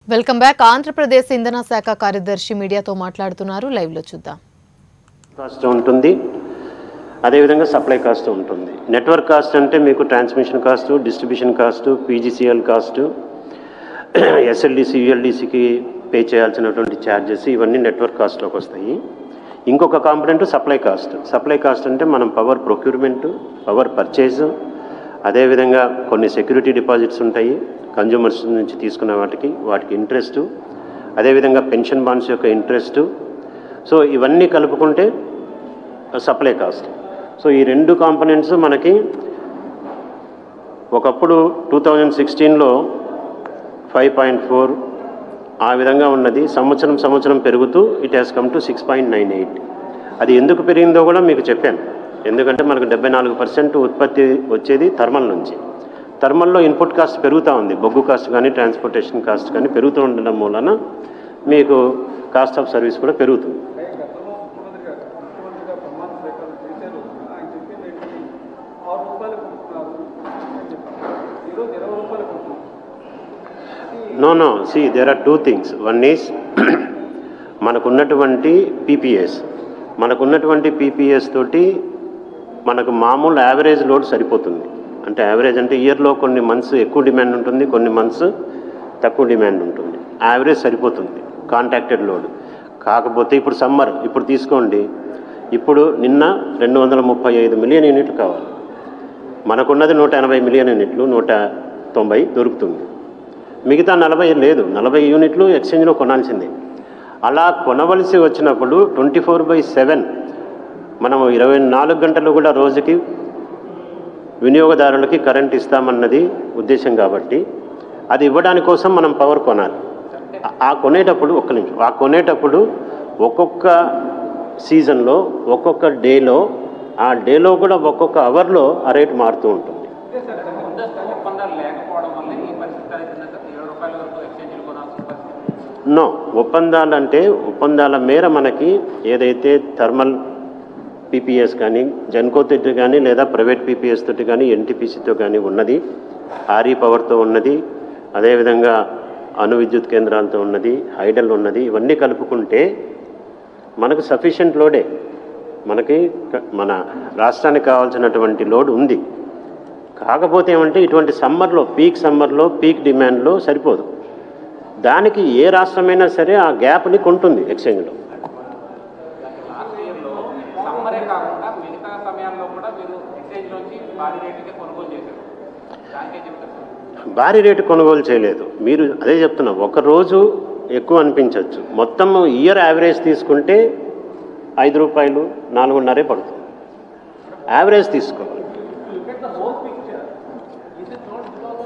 welcome back Andhra Pradesh ఇంధన శాఖ కార్యదర్శి మీడియాతో మాట్లాడుతున్నారు లైవ్ లో చూద్దాం కాస్ట్ ఉంటుంది అదేవిధంగా సప్లై కాస్ట్ ఉంటుంది నెట్వర్క్ కాస్ట్ అంటే మీకు transmission cost distribution cost PGCL cost SLDC యుఎల్డిసికి పే చేయాల్సినటువంటి ఛార్జెస్ ఇవన్నీ నెట్వర్క్ కాస్ట్లోకి వస్తాయి ఇంకొక component supply cost supply cost అంటే మనం పవర్ ప్రొక్యూర్మెంట్ పవర్ పర్చేజ్ అదేవిధంగా కొన్ని సెక్యూరిటీ డిపాజిట్స్ ఉంటాయి కన్జ్యూమర్స్ నుంచి తీసుకున్న వాటికి వాటికి ఇంట్రెస్ట్ అదేవిధంగా పెన్షన్ బాండ్స్ యొక్క ఇంట్రెస్ట్ సో ఇవన్నీ కలుపుకుంటే సప్లై కాస్ట్ సో ఈ రెండు కాంపనెంట్స్ మనకి ఒకప్పుడు టూ థౌజండ్ సిక్స్టీన్లో ఫైవ్ పాయింట్ ఫోర్ ఆ విధంగా ఉన్నది సంవత్సరం సంవత్సరం పెరుగుతూ it has come to six point nine eight అది ఎందుకు పెరిగిందో కూడా మీకు చెప్పాను ఎందుకంటే మనకు డెబ్బై నాలుగు పర్సెంట్ ఉత్పత్తి వచ్చేది థర్మల్ నుంచి థర్మల్లో ఇన్పుట్ కాస్ట్ పెరుగుతూ ఉంది బొగ్గు కాస్ట్ కానీ ట్రాన్స్పోర్టేషన్ కాస్ట్ కానీ పెరుగుతూ ఉండడం మూలన మీకు కాస్ట్ ఆఫ్ సర్వీస్ కూడా పెరుగుతుంది గతంలో ముఖ్యమంత్రి గారు ముఖ్యమంత్రిగా ప్రమాణ స్వీకారం చేశారు ఆయన చెప్పింది ఏంటి ఆరు రూపాయలు కొంటున్నారు అని చెప్పారు ఈరోజు ఇరవై రూపాయలు కొంటున్నారు no no see there are two things one is మనకున్నటువంటి పీపీఎస్ మనకున్నటువంటి పీపీఎస్ తోటి మనకు మామూలు యావరేజ్ లోడ్ సరిపోతుంది అంటే యావరేజ్ అంటే ఇయర్లో కొన్ని మంత్స్ ఎక్కువ డిమాండ్ ఉంటుంది కొన్ని మంత్స్ తక్కువ డిమాండ్ ఉంటుంది యావరేజ్ సరిపోతుంది కాంటాక్టెడ్ లోడ్ కాకపోతే ఇప్పుడు సమ్మర్ ఇప్పుడు తీసుకోండి ఇప్పుడు నిన్న రెండు వందల ముప్పై ఐదు మిలియన్ యూనిట్లు కావాలి మనకున్నది నూట ఎనభై మిలియన్ యూనిట్లు నూట తొంభై దొరుకుతుంది మిగతా నలభై లేదు నలభై యూనిట్లు ఎక్స్చేంజ్లో కొనాల్సిందే అలా కొనవలసి వచ్చినప్పుడు ట్వంటీ ఫోర్ బై సెవెన్ మనము ఇరవై నాలుగు గంటలు కూడా రోజుకి వినియోగదారులకి కరెంట్ ఇస్తామన్నది ఉద్దేశం కాబట్టి అది ఇవ్వడానికి కోసం మనం పవర్ కొనాలి ఆ- ఆ కొనేటప్పుడు ఒక్క నిమిషం ఆ కొనేటప్పుడు ఒక్కొక్క సీజన్లో ఒక్కొక్క డేలో ఆ డేలో కూడా ఒక్కొక్క అవర్లో ఆ రేటు మారుతూ ఉంటుంది ముందస్తు ఒప్పందాలు లేకపోవడం వల్ల ఈ పరిస్థితి తలెత్తింది సార్ ఏడు రూపాయల వరకు ఎక్స్చేంజ్లు కొనాల్సిన పరిస్థితి నో ఒప్పందాలు అంటే ఒప్పందాల మేర మనకి ఏదైతే థర్మల్ పీపీఎస్ కానీ జెన్కో తోటి కానీ లేదా ప్రైవేట్ పీపీఎస్ తోటి కానీ ఎన్టీపీసీతో కానీ ఉన్నది ఆర్ఈ పవర్తో ఉన్నది అదేవిధంగా అణు విద్యుత్ కేంద్రాలతో ఉన్నది హైడల్ ఉన్నది ఇవన్నీ కలుపుకుంటే మనకు సఫిషియెంట్ లోడే మనకి క- మన రాష్ట్రానికి కావాల్సినటువంటి లోడ్ ఉంది కాకపోతే ఏమంటే ఇటువంటి సమ్మర్లో పీక్ సమ్మర్లో పీక్ డిమాండ్లో సరిపోదు దానికి ఏ రాష్ట్రమైనా సరే ఆ గ్యాప్ని కొంటుంది ఎక్స్చేంజ్లో లాస్ట్ ఇయర్లో సమ్మరే కాకుండా మిగతా సమయాల్లో కూడా మీరు ఎక్స్చేంజ్ నుంచి భారీ రేటుకి కొనుగోలు చేశారు దానికే చెప్తారు సార్ భారీ రేటు కొనుగోలు చేయలేదు మీరు అదే చెప్తున్నా ఒక రోజు ఎక్కువ అనిపించవచ్చు మొత్తం ఇయర్ యావరేజ్ తీసుకుంటే ఐదు రూపాయలు నాలుగున్నరే పడుతుంది యావరేజ్ తీసుకోవాలి look at the whole picture, is it not because of